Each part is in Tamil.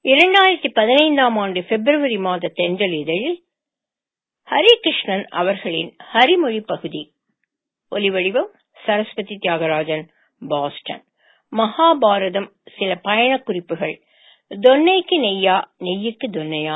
இரண்டாயிரத்தி பதினைந்தாம் ஆண்டு பிப்ரவரி மாத தென்றல் இதழில் ஹரிகிருஷ்ணன் அவர்களின் ஹரிமொழி பகுதி ஒலிவடிவம் சரஸ்வதி தியாகராஜன் பாஸ்டன் மகாபாரதம் சில பயணக் குறிப்புகள் தொன்னைக்கு நெய்யா நெய்யுக்கு தொன்னையா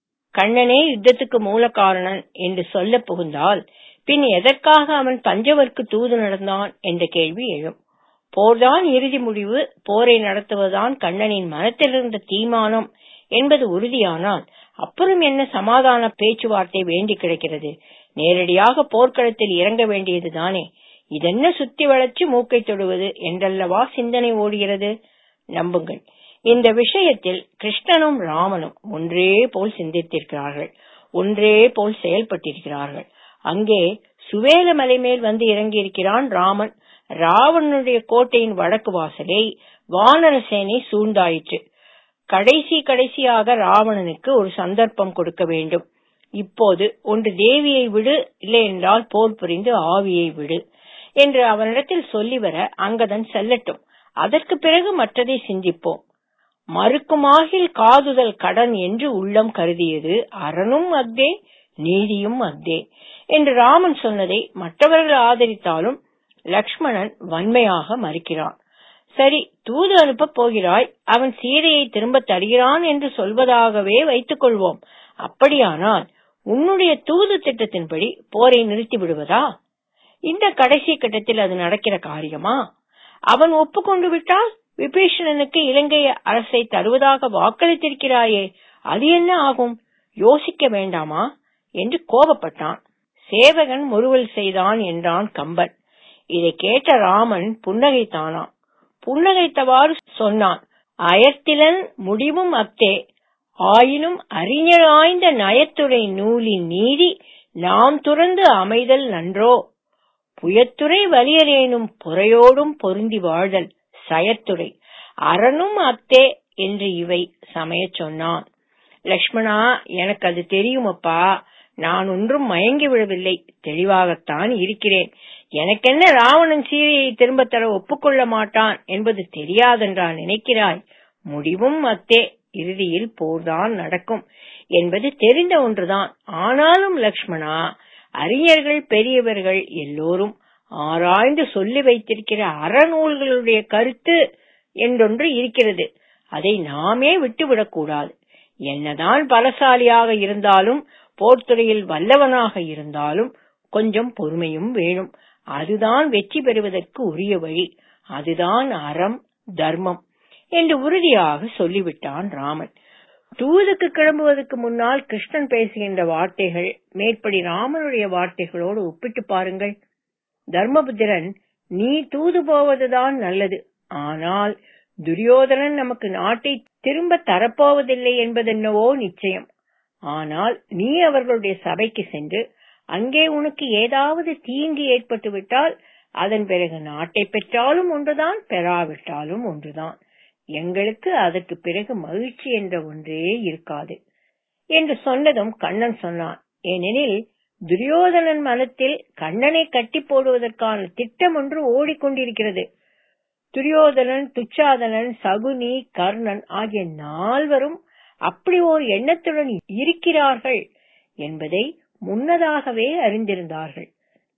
கண்ணனே யுத்தத்துக்கு மூல காரணன் என்று சொல்ல புகுந்தால் பின் எதற்காக அவன் பஞ்சவர்க்கு தூது நடந்தான் என்ற கேள்வி எழும் போர்தான் இறுதி முடிவு போரை நடத்துவதுதான் கண்ணனின் மனத்திலிருந்த தீர்மானம் என்பது உறுதியானால் அப்புறம் என்ன சமாதான பேச்சுவார்த்தை வேண்டி கிடக்கிறது நேரடியாக போர்க்களத்தில் இறங்க வேண்டியதுதானே இதென்ன சுத்தி வளைச்சு மூக்கை தொடுவது என்றல்லவா சிந்தனை ஓடுகிறது நம்புங்கள் இந்த விஷயத்தில் கிருஷ்ணனும் ராமனும் ஒன்றே போல் சிந்தித்திருக்கிறார்கள் ஒன்றே போல் செயல்பட்டிருக்கிறார்கள் அங்கே சுவேல மலை மேல் வந்து இறங்கியிருக்கிறான் ராமன் ராவணனுடைய கோட்டையின் வடக்கு வாசலை வானரசேனை சூழ்ந்தாயிற்று கடைசி கடைசியாக ராவணனுக்கு ஒரு சந்தர்ப்பம் கொடுக்க வேண்டும் இப்போது ஒன்று தேவியை விடு இல்லை என்றால் போர் புரிந்து ஆவியை விடு என்று அவனிடத்தில் சொல்லி வர அங்கதன் செல்லட்டும் அதற்கு பிறகு மற்றதை சிந்திப்போம் மறுக்குமாகில் காதுதல் கடன் என்று உள்ளம் கருதியது அரணும் அக்தே நீதியும் அக்தே என்று ராமன் சொன்னதை மற்றவர்கள் ஆதரித்தாலும் லக்ஷ்மணன் வன்மையாக மறுக்கிறான் சரி தூது அனுப்ப போகிறாய் அவன் சீதையை திரும்ப தருகிறான் என்று சொல்வதாகவே வைத்துக் கொள்வோம் அப்படியானால் உன்னுடைய தூது திட்டத்தின்படி போரை நிறுத்தி விடுவதா இந்த கடைசி கட்டத்தில் அது நடக்கிற காரியமா அவன் ஒப்புக்கொண்டு விட்டால் விபீஷணனுக்கு இலங்கை அரசை தருவதாக வாக்களித்திருக்கிறாயே அது என்ன ஆகும் யோசிக்க வேண்டாமா என்று கோபப்பட்டான் சேவகன் முறுவல் செய்தான் என்றான் கம்பன் இதை கேட்ட ராமன் புன்னகைத்தானாம் புன்னகைத்தவாறு சொன்னான் அயர்த்திலன் முடிவும் அத்தே ஆயினும் அறிஞராய்ந்த நயத்துறை நூலின் நீதி நாம் துறந்து அமைதல் நன்றோ புயத்துறை வலியரேனும் புறையோடும் பொருந்தி வாழ்தல் சயத்துறை அரணும் அத்தே என்று இவை சமயச் சொன்னான் லக்ஷ்மணா எனக்கு அது தெரியுமப்பா நான் ஒன்றும் மயங்கி விடவில்லை தெளிவாகத்தான் இருக்கிறேன் எனக்கென்ன ராவணன் சீதையை திரும்ப தர ஒப்புக்கொள்ள மாட்டான் என்பது தெரியாதென்றா நினைக்கிறாய் முடிவும் அத்தே இறுதியில் போர்தான் நடக்கும் என்பது தெரிந்த ஒன்றுதான் ஆனாலும் லக்ஷ்மணா அறிஞர்கள் பெரியவர்கள் எல்லோரும் ஆராய்ந்து சொல்லி வைத்திருக்கிற அறநூல்களுடைய கருத்து என்றொன்று இருக்கிறது அதை நாமே விட்டுவிடக்கூடாது என்னதான் பலசாலியாக இருந்தாலும் போர்த்துறையில் வல்லவனாக இருந்தாலும் கொஞ்சம் பொறுமையும் வேணும் அதுதான் வெற்றி பெறுவதற்கு உரிய வழி அதுதான் அறம் தர்மம் என்று உறுதியாக சொல்லிவிட்டான் ராமன் தூதுக்கு கிளம்புவதற்கு முன்னால் கிருஷ்ணன் பேசுகின்ற வார்த்தைகள் மேற்படி ராமனுடைய வார்த்தைகளோடு ஒப்பிட்டு பாருங்கள் தர்மபுத்திரன் நீ தூது போவதுதான் நல்லது ஆனால் துரியோதனன் நமக்கு நாட்டை திரும்ப தரப்போவதில்லை என்பதென்னவோ நிச்சயம் ஆனால் நீ அவர்களுடைய சபைக்கு சென்று அங்கே உனக்கு ஏதாவது தீங்கு ஏற்பட்டு விட்டால் அதன் பிறகு நாட்டை பெற்றாலும் ஒன்றுதான் பெறாவிட்டாலும் ஒன்றுதான் எங்களுக்கு அதற்கு பிறகு மகிழ்ச்சி என்ற ஒன்றே இருக்காது என்று சொன்னதும் கண்ணன் சொன்னான் ஏனெனில் துரியோதனன் மனத்தில் கண்ணனை கட்டி போடுவதற்கான திட்டம் ஒன்று ஓடிக்கொண்டிருக்கிறது துரியோதனன் துச்சாதனன் சகுனி கர்ணன் ஆகிய நால்வரும் அப்படி ஓர் எண்ணத்துடன் இருக்கிறார்கள் என்பதை முன்னதாகவே அறிந்திருந்தார்கள்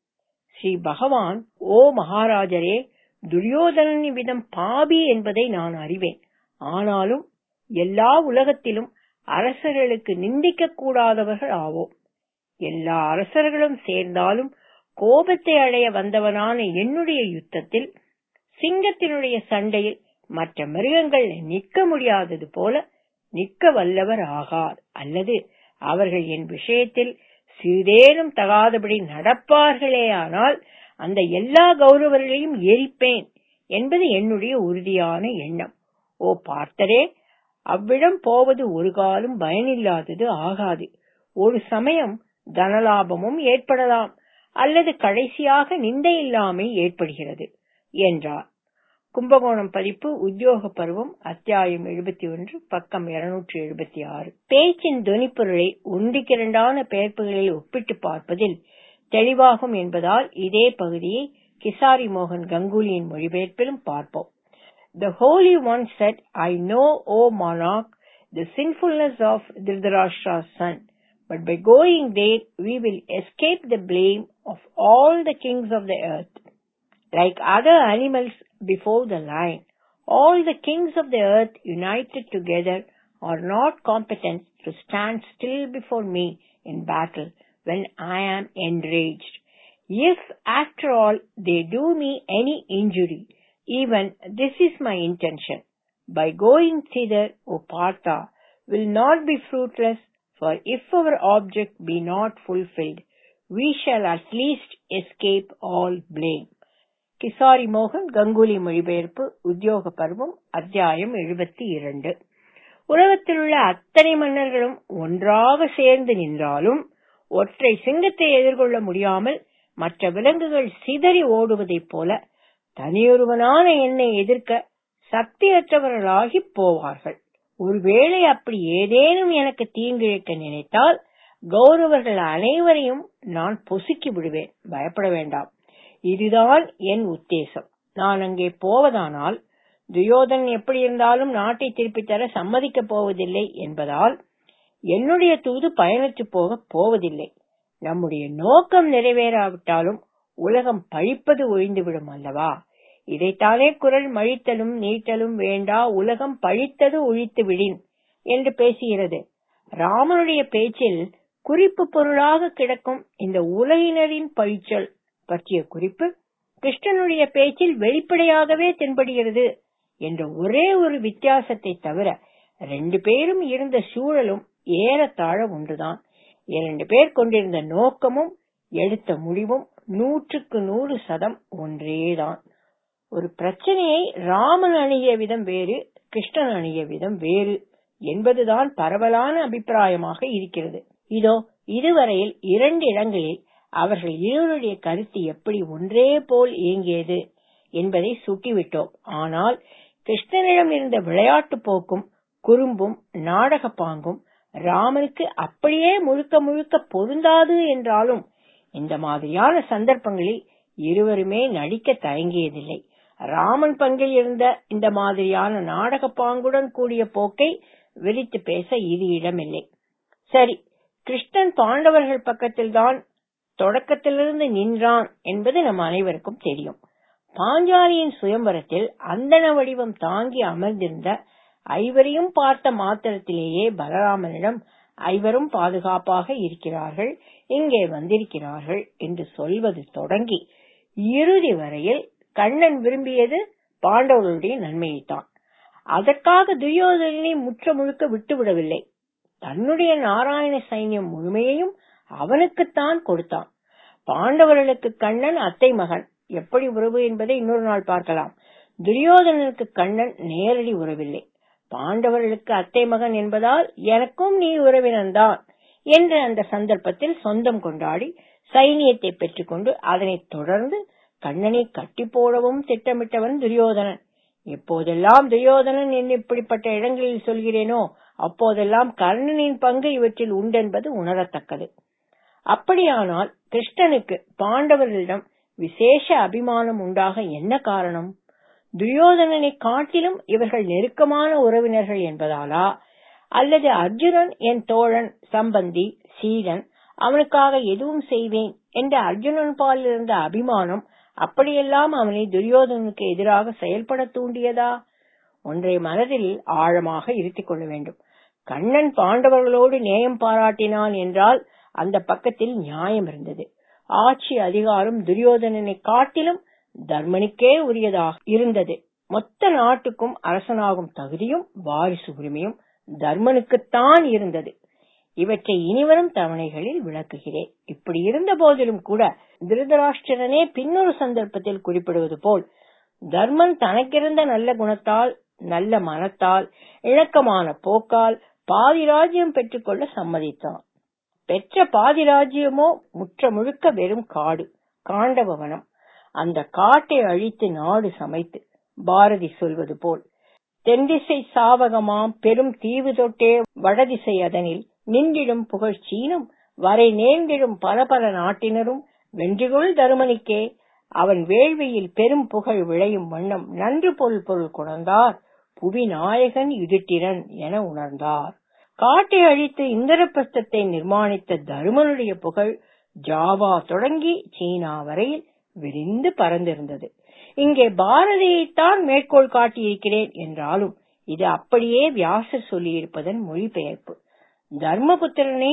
ஸ்ரீ பகவான் ஓ மகாராஜரே துரியோதனன் விதம் பாபி என்பதை நான் அறிவேன் ஆனாலும் எல்லா உலகத்திலும் அரசர்களுக்கு நிந்திக்க கூடாதவர்கள் ஆவோம் எல்லா அரசர்களும் சேர்ந்தாலும் கோபத்தை அடைய வந்தவனான என்னுடைய யுத்தத்தில் சிங்கத்தினுடைய சண்டையில் மற்ற மிருகங்கள் நிற்க முடியாதது போல நிற்க வல்லவர் ஆகார் அல்லது அவர்கள் என் விஷயத்தில் சிறிதேனும் தகாதபடி நடப்பார்களேயானால் அந்த எல்லா கௌரவர்களையும் எரிப்பேன் என்பது என்னுடைய உறுதியான எண்ணம் ஓ பார்த்தரே அவ்விடம் போவது ஒரு காலம் பயனில்லாதது ஆகாது ஒரு சமயம் தனலாபமும் ஏற்படலாம் அல்லது கடைசியாக நிந்தை இல்லாமை ஏற்படுகிறது என்றார் கும்பகோணம் பதிப்பு உத்தியோக பருவம் அத்தியாயம் எழுபத்தி ஒன்று பக்கம் இருநூற்றி எழுபத்தி ஆறு பேச்சின் துணிப்பொருளை ஒன்றுக்கிரண்டான பெயர்ப்புகளில் ஒப்பிட்டு பார்ப்பதில் தெளிவாகும் என்பதால் இதே பகுதியை கிசாரி மோகன் கங்குலியின் மொழிபெயர்ப்பிலும் பார்ப்போம் The Holy One said, I know, O monarch, the sinfulness of Dhritarashtra's son, but by going there we will escape the blame of all the kings of the earth. Like other animals before the lion, all the kings of the earth united together are not competent to stand still before me in battle when I am enraged. If after all they do me any injury, even this is my intention. By going thither, O Partha, will not be fruitless, for if our object be not fulfilled, we shall at least escape all blame. கிசாரி மோகன் கங்குலி மொழிபெயர்ப்பு உத்தியோக பருவம் அத்தியாயம் எழுபத்தி இரண்டு உலகத்திலுள்ள அத்தனை மன்னர்களும் ஒன்றாக சேர்ந்து நின்றாலும் ஒற்றை சிங்கத்தை எதிர்கொள்ள முடியாமல் மற்ற விலங்குகள் சிதறி ஓடுவதைப் போல தனியொருவனான என்னை எதிர்க்க சக்தியற்றவர்களாகி போவார்கள் ஒருவேளை அப்படி ஏதேனும் எனக்கு தீங்கிழைக்க நினைத்தால் கௌரவர்கள் அனைவரையும் நான் பொசுக்கி விடுவேன் பயப்பட வேண்டாம் இதுதான் என் உத்தேசம் நான் அங்கே போவதானால் துயோதன் எப்படி இருந்தாலும் நாட்டை திருப்பித் தர சம்மதிக்கப் போவதில்லை என்பதால் என்னுடைய தூது பயனற்று போகப் போவதில்லை நம்முடைய நோக்கம் நிறைவேறாவிட்டாலும் உலகம் பழிப்பது ஒழிந்துவிடும் அல்லவா இதைத்தானே குரல் மழித்தலும் நீட்டலும் வேண்டா உலகம் பழித்தது ஒழித்து விடின் என்று பேசுகிறது ராமனுடைய பேச்சில் குறிப்பு பொருளாக கிடக்கும் இந்த உலகினரின் பழிச்சொல் பற்றிய குறிப்பு கிருஷ்ணனுடைய பேச்சில் வெளிப்படையாகவே தென்படுகிறது என்ற ஒரே ஒரு வித்தியாசத்தை தவிர ரெண்டு பேரும் இருந்த சூழலும் ஏறத்தாழ ஒன்றுதான் இரண்டு பேர் கொண்டிருந்த நோக்கமும் எடுத்த முடிவும் நூற்றுக்கு நூறு சதம் ஒன்றேதான் ஒரு பிரச்சனையை ராமன் அணுகிய விதம் வேறு கிருஷ்ணன் அணுகிய விதம் வேறு என்பதுதான் பரவலான அபிப்பிராயமாக இருக்கிறது இதோ இதுவரையில் இரண்டு இடங்களில் அவர்கள் இருவருடைய கருத்து எப்படி ஒன்றே போல் இயங்கியது என்பதை சுட்டிவிட்டோம் ஆனால் கிருஷ்ணனிடம் இருந்த விளையாட்டு போக்கும் குறும்பும் நாடக பாங்கும் ராமனுக்கு அப்படியே முழுக்க முழுக்க பொருந்தாது என்றாலும் இந்த மாதிரியான சந்தர்ப்பங்களில் இருவருமே நடிக்க தயங்கியதில்லை ராமன் பங்கில் இருந்த இந்த மாதிரியான நாடக பாங்குடன் கூடிய போக்கை விரித்து பேச இது இடமில்லை சரி கிருஷ்ணன் பாண்டவர்கள் பக்கத்தில்தான் தொடக்கத்திலிருந்து நின்றான் என்பது நம் அனைவருக்கும் தெரியும் பாஞ்சாலியின் சுயம்பரத்தில் அந்தன வடிவம் தாங்கி அமர்ந்திருந்த ஐவரையும் பார்த்த மாத்திரத்திலேயே பலராமனிடம் ஐவரும் பாதுகாப்பாக இருக்கிறார்கள் இங்கே வந்திருக்கிறார்கள் என்று சொல்வது தொடங்கி இறுதி வரையில் கண்ணன் விரும்பியது பாண்டவர்களுடைய நன்மையைத்தான் அதற்காக துரியோதனனை முற்ற முழுக்க விட்டுவிடவில்லை தன்னுடைய நாராயண சைன்யம் முழுமையையும் அவனுக்குத்தான் கொடுத்தான் பாண்டவர்களுக்கு கண்ணன் அத்தை மகன் எப்படி உறவு என்பதை இன்னொரு நாள் பார்க்கலாம் துரியோதனனுக்கு கண்ணன் நேரடி உறவில்லை பாண்டவர்களுக்கு அத்தை மகன் என்பதால் எனக்கும் நீ உறவினன்தான் என்று அந்த சந்தர்ப்பத்தில் சொந்தம் கொண்டாடி சைனியத்தை பெற்றுக்கொண்டு அதனைத் தொடர்ந்து கண்ணனை கட்டி போடவும் திட்டமிட்டவன் துரியோதனன் எப்போதெல்லாம் துரியோதனன் என்று இப்படிப்பட்ட இடங்களில் சொல்கிறேனோ அப்போதெல்லாம் கர்ணனின் பங்கு இவற்றில் உண்டென்பது உணரத்தக்கது அப்படியானால் கிருஷ்ணனுக்கு பாண்டவர்களிடம் விசேஷ அபிமானம் உண்டாக என்ன காரணம் துரியோதனனை காட்டிலும் இவர்கள் நெருக்கமான உறவினர்கள் என்பதாலா அல்லது அர்ஜுனன் என் தோழன் சம்பந்தி சீடன் அவனுக்காக எதுவும் செய்வேன் என்ற அர்ஜுனன் பால் இருந்த அபிமானம் அப்படியெல்லாம் அவனை துரியோதனனுக்கு எதிராக செயல்பட தூண்டியதா ஒன்றை மனதில் ஆழமாக இருத்திக் கொள்ள வேண்டும் கண்ணன் பாண்டவர்களோடு நேயம் பாராட்டினான் என்றால் அந்த பக்கத்தில் நியாயம் இருந்தது ஆட்சி அதிகாரம் துரியோதனனை காட்டிலும் தர்மனுக்கே உரியதாக இருந்தது மொத்த நாட்டுக்கும் அரசனாகும் தகுதியும் வாரிசு உரிமையும் தர்மனுக்குத்தான் இருந்தது இவற்றை இனிவரும் தவணைகளில் விளக்குகிறேன் இப்படி இருந்த போதிலும் கூட திருதராஷ்டிரனே பின்னொரு சந்தர்ப்பத்தில் குறிப்பிடுவது போல் தர்மன் தனக்கிருந்த நல்ல குணத்தால் நல்ல மனத்தால் இணக்கமான போக்கால் பாதி ராஜ்யம் பெற்றுக்கொள்ள சம்மதித்தான் பெற்ற பாதி ராஜ்யமோ முற்ற முழுக்க வெறும் காடு காண்டவவனம் அந்த காட்டை அழித்து நாடு சமைத்து பாரதி சொல்வது போல் தென்திசை சாவகமாம் பெரும் தீவு தொட்டே வடதிசை அதனில் நின்றிடும் புகழ் சீனும் வரை நேர்ந்திடும் பல பல நாட்டினரும் வென்றிகொள் தருமனிக்கே அவன் வேள்வியில் பெரும் புகழ் விளையும் வண்ணம் நன்று பொருள் பொருள் குணர்ந்தார் புவி நாயகன் யுதிட்டிரன் என உணர்ந்தார் காட்டை அழித்து இந்திரபிரஸ்தத்தை நிர்மாணித்த தருமனுடைய புகழ் ஜாவா தொடங்கி சீனா வரையில் விரிந்து பறந்திருந்தது இங்கே பாரதியைத்தான் மேற்கோள் காட்டியிருக்கிறேன் என்றாலும் இது அப்படியே வியாசர் சொல்லியிருப்பதன் மொழிபெயர்ப்பு தர்மபுத்திரனை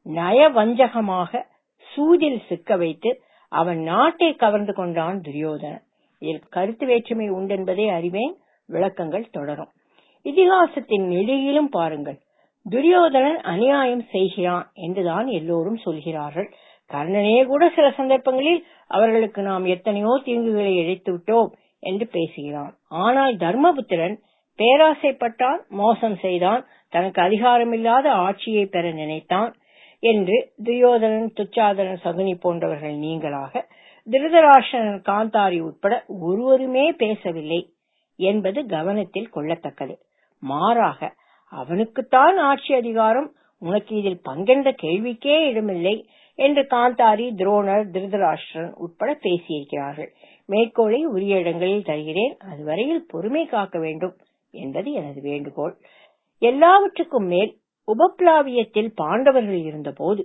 நயவஞ்சகமாக சூதில் சிக்க வைத்து அவன் நாட்டை கவர்ந்து கொண்டான் துரியோதனன் இதில் கருத்து வேற்றுமை உண்டென்பதை அறிவேன் விளக்கங்கள் தொடரும் இதிகாசத்தின் நெடுகிலும் பாருங்கள் துரியோதனன் அநியாயம் செய்கிறான் என்றுதான் எல்லோரும் சொல்கிறார்கள் கர்ணனே கூட சில சந்தர்ப்பங்களில் அவர்களுக்கு நாம் எத்தனையோ தீங்குகளை இழைத்து விட்டோம் என்று பேசுகிறான் ஆனால் தர்மபுத்திரன் பேராசைப்பட்டான் மோசம் செய்தான் தனக்கு அதிகாரமில்லாத ஆட்சியை பெற நினைத்தான் என்று துரியோதனன் துச்சாதனன் சகுனி போன்றவர்கள் நீங்களாக திருதராஷ்டிரன் காந்தாரி உட்பட ஒருவருமே பேசவில்லை என்பது கவனத்தில் கொள்ளத்தக்கது மாறாக அவனுக்குத்தான் ஆட்சி அதிகாரம் உனக்கு இதில் பங்கென்ற கேள்விக்கே இடமில்லை என்று காந்தாரி துரோணர் திருதராஷ்டிரன் உட்பட பேசியிருக்கிறார்கள் மேற்கோளை உரிய இடங்களில் தருகிறேன் அதுவரையில் பொறுமை காக்க வேண்டும் என்பது எனது வேண்டுகோள் எல்லாவற்றுக்கும் மேல் உபப்ளாவியத்தில் பாண்டவர்கள் இருந்தபோது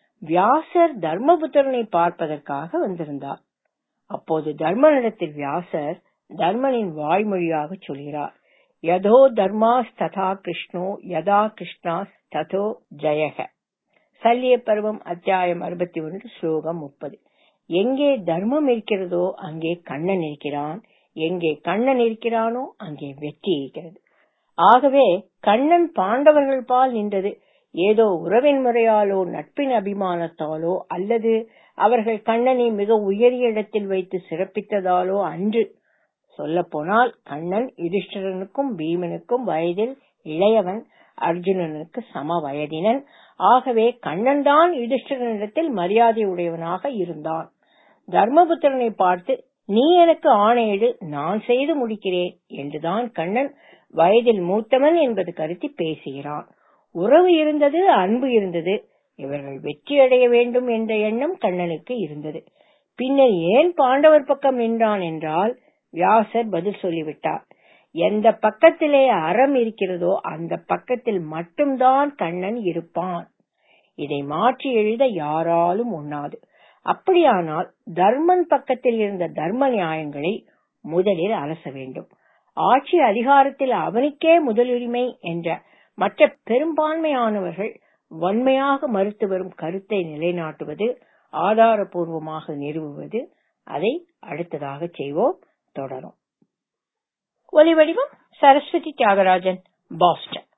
வியாசர் தர்மபுத்திரனை பார்ப்பதற்காக வந்திருந்தார் அப்போது தர்மனிடத்தில் வியாசர் தர்மனின் வாய்மொழியாக சொல்கிறார் யதோ தர்மாஸ் ததா கிருஷ்ணோ யதா கிருஷ்ணாஸ் ததோ ஜெயக சல்லிய பருவம் அத்தியாயம் அறுபத்தி ஒன்று ஸ்லோகம் முப்பது எங்கே தர்மம் இருக்கிறதோ அங்கே கண்ணன் இருக்கிறான் எங்கே கண்ணன் இருக்கிறானோ அங்கே வெற்றி இருக்கிறது ஆகவே கண்ணன் பாண்டவர்கள் பால் நின்றது ஏதோ உறவின் முறையாலோ நட்பின் அபிமானத்தாலோ அல்லது அவர்கள் கண்ணனை மிக உயரிய இடத்தில் வைத்து சிறப்பித்ததாலோ அன்று சொல்ல போனால் கண்ணன் யுதிஷ்டரனுக்கும் பீமனுக்கும் வயதில் இளையவன் அர்ஜுனனுக்கு சம வயதினன் ஆகவே கண்ணன் தான் யுதிஷ்டரனிடத்தில் மரியாதை உடையவனாக இருந்தான் தர்மபுத்திரனை பார்த்து நீ எனக்கு ஆணையிடு நான் செய்து முடிக்கிறேன் என்றுதான் கண்ணன் வயதில் மூத்தவன் என்பது கருத்தி பேசுகிறான் உறவு இருந்தது அன்பு இருந்தது இவர்கள் வெற்றி அடைய வேண்டும் என்ற எண்ணம் கண்ணனுக்கு இருந்தது பின்னர் ஏன் பாண்டவர் பக்கம் நின்றான் என்றால் வியாசர் பதில் சொல்லிவிட்டார் எந்த பக்கத்திலே அறம் இருக்கிறதோ அந்த பக்கத்தில் மட்டும்தான் கண்ணன் இருப்பான் இதை மாற்றி எழுத யாராலும் உண்ணாது அப்படியானால் தர்மன் பக்கத்தில் இருந்த தர்ம நியாயங்களை முதலில் அலச வேண்டும் ஆட்சி அதிகாரத்தில் அவனுக்கே முதலுரிமை என்ற மற்ற பெரும்பான்மையானவர்கள் வன்மையாக மறுத்து வரும் கருத்தை நிலைநாட்டுவது ஆதாரபூர்வமாக நிறுவுவது அதை அடுத்ததாக செய்வோம் தொடரும் ஒலிவடிவம் சரஸ்வதி தியாகராஜன் பாஸ்டன்